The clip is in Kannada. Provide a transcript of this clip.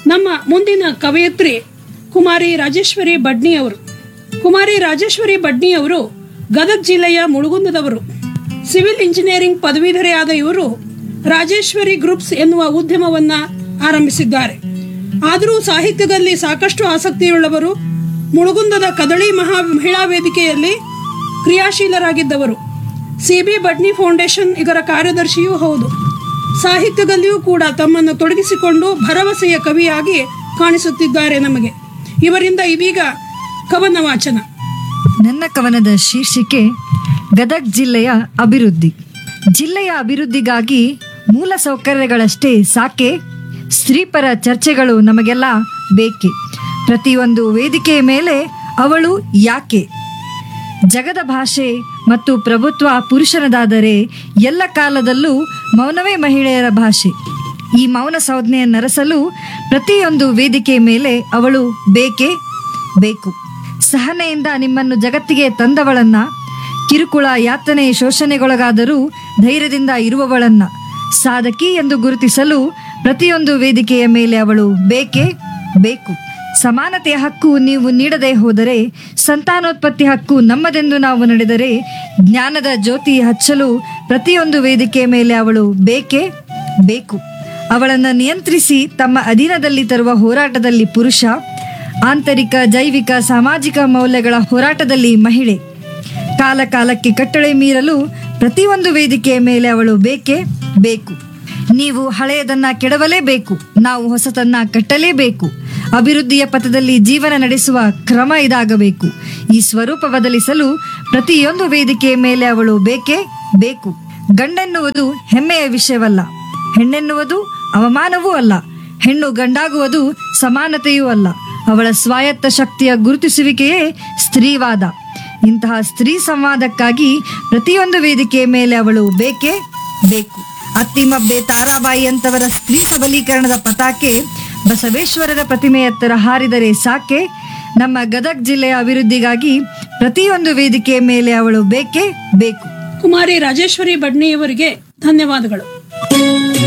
ನಮ್ಮ ಮುಂದಿನ ಕವಯತ್ರಿ ಕುಮಾರಿ ರಾಜೇಶ್ವರಿ ಬಡ್ನಿಯವರು ಕುಮಾರಿ ರಾಜೇಶ್ವರಿ ಬಡ್ನಿಯವರು ಗದಗ ಜಿಲ್ಲೆಯ ಮುಳುಗುಂದದವರು ಸಿವಿಲ್ ಇಂಜಿನಿಯರಿಂಗ್ ಪದವೀಧರೆಯಾದ ಇವರು ರಾಜೇಶ್ವರಿ ಗ್ರೂಪ್ಸ್ ಎನ್ನುವ ಉದ್ಯಮವನ್ನ ಆರಂಭಿಸಿದ್ದಾರೆ ಆದರೂ ಸಾಹಿತ್ಯದಲ್ಲಿ ಸಾಕಷ್ಟು ಆಸಕ್ತಿಯುಳ್ಳವರು ಮುಳುಗುಂದದ ಕದಳಿ ಮಹಾ ಮಹಿಳಾ ವೇದಿಕೆಯಲ್ಲಿ ಕ್ರಿಯಾಶೀಲರಾಗಿದ್ದವರು ಸಿಬಿ ಬಡ್ನಿ ಫೌಂಡೇಶನ್ ಇದರ ಕಾರ್ಯದರ್ಶಿಯೂ ಹೌದು ಸಾಹಿತ್ಯದಲ್ಲಿಯೂ ಕೂಡ ತಮ್ಮನ್ನು ತೊಡಗಿಸಿಕೊಂಡು ಭರವಸೆಯ ಕವಿಯಾಗಿ ಕಾಣಿಸುತ್ತಿದ್ದಾರೆ ನಮಗೆ ಇವರಿಂದ ಇದೀಗ ಕವನ ವಾಚನ ನನ್ನ ಕವನದ ಶೀರ್ಷಿಕೆ ಗದಗ್ ಜಿಲ್ಲೆಯ ಅಭಿವೃದ್ಧಿ ಜಿಲ್ಲೆಯ ಅಭಿವೃದ್ಧಿಗಾಗಿ ಮೂಲ ಸೌಕರ್ಯಗಳಷ್ಟೇ ಸಾಕೆ ಸ್ತ್ರೀಪರ ಚರ್ಚೆಗಳು ನಮಗೆಲ್ಲ ಬೇಕೆ ಪ್ರತಿಯೊಂದು ವೇದಿಕೆಯ ಮೇಲೆ ಅವಳು ಯಾಕೆ ಜಗದ ಭಾಷೆ ಮತ್ತು ಪ್ರಭುತ್ವ ಪುರುಷನದಾದರೆ ಎಲ್ಲ ಕಾಲದಲ್ಲೂ ಮೌನವೇ ಮಹಿಳೆಯರ ಭಾಷೆ ಈ ಮೌನ ಸಂಜ್ಞೆಯ ನರಸಲು ಪ್ರತಿಯೊಂದು ವೇದಿಕೆ ಮೇಲೆ ಅವಳು ಬೇಕೇ ಬೇಕು ಸಹನೆಯಿಂದ ನಿಮ್ಮನ್ನು ಜಗತ್ತಿಗೆ ತಂದವಳನ್ನ ಕಿರುಕುಳ ಯಾತನೆ ಶೋಷಣೆಗೊಳಗಾದರೂ ಧೈರ್ಯದಿಂದ ಇರುವವಳನ್ನ ಸಾಧಕಿ ಎಂದು ಗುರುತಿಸಲು ಪ್ರತಿಯೊಂದು ವೇದಿಕೆಯ ಮೇಲೆ ಅವಳು ಬೇಕೇ ಬೇಕು ಸಮಾನತೆಯ ಹಕ್ಕು ನೀವು ನೀಡದೆ ಹೋದರೆ ಸಂತಾನೋತ್ಪತ್ತಿ ಹಕ್ಕು ನಮ್ಮದೆಂದು ನಾವು ನಡೆದರೆ ಜ್ಞಾನದ ಜ್ಯೋತಿ ಹಚ್ಚಲು ಪ್ರತಿಯೊಂದು ವೇದಿಕೆಯ ಮೇಲೆ ಅವಳು ಬೇಕೇ ಬೇಕು ಅವಳನ್ನು ನಿಯಂತ್ರಿಸಿ ತಮ್ಮ ಅಧೀನದಲ್ಲಿ ತರುವ ಹೋರಾಟದಲ್ಲಿ ಪುರುಷ ಆಂತರಿಕ ಜೈವಿಕ ಸಾಮಾಜಿಕ ಮೌಲ್ಯಗಳ ಹೋರಾಟದಲ್ಲಿ ಮಹಿಳೆ ಕಾಲ ಕಾಲಕ್ಕೆ ಕಟ್ಟಳೆ ಮೀರಲು ಪ್ರತಿಯೊಂದು ವೇದಿಕೆಯ ಮೇಲೆ ಅವಳು ಬೇಕೇ ಬೇಕು ನೀವು ಹಳೆಯದನ್ನ ಕೆಡವಲೇಬೇಕು ನಾವು ಹೊಸತನ್ನ ಕಟ್ಟಲೇಬೇಕು ಅಭಿವೃದ್ಧಿಯ ಪಥದಲ್ಲಿ ಜೀವನ ನಡೆಸುವ ಕ್ರಮ ಇದಾಗಬೇಕು ಈ ಸ್ವರೂಪ ಬದಲಿಸಲು ಪ್ರತಿಯೊಂದು ವೇದಿಕೆಯ ಮೇಲೆ ಅವಳು ಬೇಕೇ ಬೇಕು ಗಂಡೆನ್ನುವುದು ಹೆಮ್ಮೆಯ ವಿಷಯವಲ್ಲ ಹೆಣ್ಣೆನ್ನುವುದು ಅವಮಾನವೂ ಅಲ್ಲ ಹೆಣ್ಣು ಗಂಡಾಗುವುದು ಸಮಾನತೆಯೂ ಅಲ್ಲ ಅವಳ ಸ್ವಾಯತ್ತ ಶಕ್ತಿಯ ಗುರುತಿಸುವಿಕೆಯೇ ಸ್ತ್ರೀವಾದ ಇಂತಹ ಸ್ತ್ರೀ ಸಂವಾದಕ್ಕಾಗಿ ಪ್ರತಿಯೊಂದು ವೇದಿಕೆಯ ಮೇಲೆ ಅವಳು ಬೇಕೇ ಬೇಕು ಅತ್ತಿಮಬ್ಬೆ ತಾರಾಬಾಯಿ ಅಂತವರ ಸ್ತ್ರೀ ಸಬಲೀಕರಣದ ಪತಾಕೆ ಬಸವೇಶ್ವರರ ಪ್ರತಿಮೆಯತ್ತರ ಹಾರಿದರೆ ಸಾಕೆ ನಮ್ಮ ಗದಗ್ ಜಿಲ್ಲೆಯ ಅಭಿವೃದ್ಧಿಗಾಗಿ ಪ್ರತಿಯೊಂದು ವೇದಿಕೆಯ ಮೇಲೆ ಅವಳು ಬೇಕೇ ಬೇಕು ಕುಮಾರಿ ರಾಜೇಶ್ವರಿ ಬಡ್ನಿಯವರಿಗೆ ಧನ್ಯವಾದಗಳು